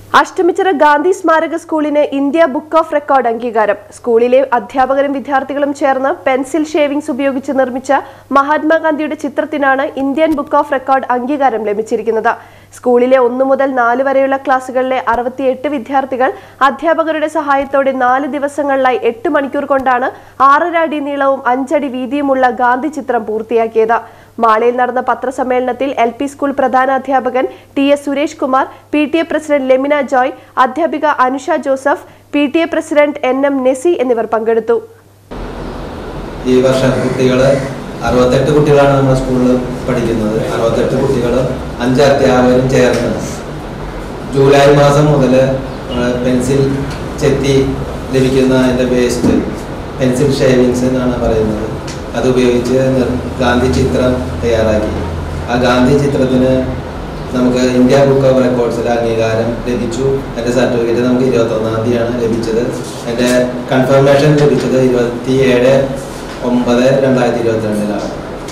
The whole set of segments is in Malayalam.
അഷ്ടമിച്ചിറ ഗാന്ധി സ്മാരക സ്കൂളിന് ഇന്ത്യ ബുക്ക് ഓഫ് റെക്കോർഡ് അംഗീകാരം സ്കൂളിലെ അധ്യാപകരും വിദ്യാർത്ഥികളും ചേർന്ന് പെൻസിൽ ഷേവിംഗ്സ് ഉപയോഗിച്ച് നിർമ്മിച്ച മഹാത്മാഗാന്ധിയുടെ ചിത്രത്തിനാണ് ഇന്ത്യൻ ബുക്ക് ഓഫ് റെക്കോർഡ് അംഗീകാരം ലഭിച്ചിരിക്കുന്നത് സ്കൂളിലെ ഒന്നു മുതൽ നാല് വരെയുള്ള ക്ലാസുകളിലെ അറുപത്തിയെട്ട് വിദ്യാർത്ഥികൾ അധ്യാപകരുടെ സഹായത്തോടെ നാല് ദിവസങ്ങളിലായി എട്ട് മണിക്കൂർ കൊണ്ടാണ് ആറര അടി നീളവും അഞ്ചടി വീതിയുമുള്ള ഗാന്ധി ചിത്രം പൂർത്തിയാക്കിയത് മാളയിൽ നടന്ന പത്രസമ്മേളനത്തിൽ എൽ പി സ്കൂൾ പ്രധാനാധ്യാപകൻ T S Suresh Kumar P T A president Lemina Joy അധ്യാപിക Anusha Joseph P T A president N M Nessy എന്നിവർ പങ്കെടുത്തു ഈ വർഷം കുട്ടികൾ അറുപത്തെട്ട് കുട്ടികളാണ് നമ്മുടെ സ്കൂളിൽ പഠിക്കുന്നത് അറുപത്തെട്ട് കുട്ടികൾ അഞ്ച് അധ്യാപകരും ചേർന്ന് ജൂലൈ മാസം മുതൽ പെൻസിൽ ചെത്തി ലഭിക്കുന്ന അതിൻ്റെ വേസ്റ്റ് പെൻസിൽ ഷേവിങ്സ് എന്നാണ് പറയുന്നത് അത് ഉപയോഗിച്ച് നിർ- ഗാന്ധി ചിത്രം തയ്യാറാക്കി ആ ഗാന്ധി ചിത്രത്തിന് നമുക്ക് ഇന്ത്യ ബുക്ക് ഓഫ് റെക്കോർഡ്സിൽ അംഗീകാരം ലഭിച്ചു എൻ്റെ സർട്ടിഫിക്കറ്റ് നമുക്ക് ഇരുപത്തൊന്നാം തീയതിയാണ് ലഭിച്ചത് എൻ്റെ കൺഫർമേഷൻ ലഭിച്ചത് ഇരുപത്തി ഏഴ് ഒമ്പത് രണ്ടായിരത്തി ഇരുപത്തിരണ്ടിലാണ്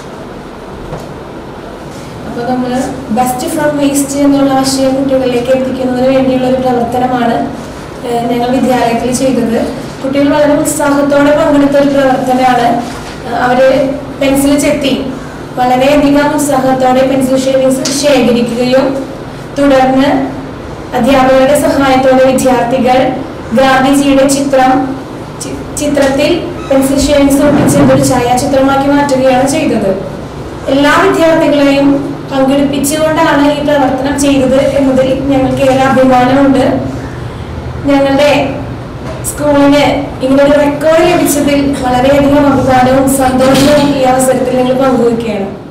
അപ്പോൾ നമ്മൾ ബെസ്റ്റ് ഫ്രം വേസ്റ്റ് എന്നുള്ള ആശയം കുട്ടികളിലേക്ക് എത്തിക്കുന്നതിന് വേണ്ടിയുള്ള ഒരു പ്രവർത്തനമാണ് ഏഹ്, ഞങ്ങൾ വിദ്യാലയത്തിൽ ചെയ്തത് കുട്ടികൾ വളരെ ഉത്സാഹത്തോടെ പങ്കെടുത്ത ഒരു പ്രവർത്തനമാണ് ഏഹ്, അവര് പെൻസിൽ ചെത്തി വളരെയധികം ഉത്സാഹത്തോടെ പെൻസിൽ ഷേവിങ്സ് ശേഖരിക്കുകയും തുടർന്ന് അധ്യാപകരുടെ സഹായത്തോടെ വിദ്യാർത്ഥികൾ ഗാന്ധിജിയുടെ ചിത്രം ചി- ചിത്രത്തിൽ പെൻസിൽ ഷേവിങ്സ് ഒട്ടിച്ച് ഒരു ഛായാചിത്രമാക്കി മാറ്റുകയാണ് ചെയ്തത് എല്ലാ വിദ്യാർത്ഥികളെയും പങ്കെടുപ്പിച്ചുകൊണ്ടാണ് ഈ പ്രവർത്തനം ചെയ്തത് എന്നതിൽ ഞങ്ങൾക്ക് ഏറെ അഭിമാനമുണ്ട് ഞങ്ങളുടെ സ്കൂളിന് ഇങ്ങനൊരു റെക്കോർഡ് ലഭിച്ചതിൽ വളരെയധികം അഭിമാനവും സന്തോഷവും ഈ അവസരത്തിൽ ഞങ്ങൾ പങ്കുവയ്ക്കുകയാണ്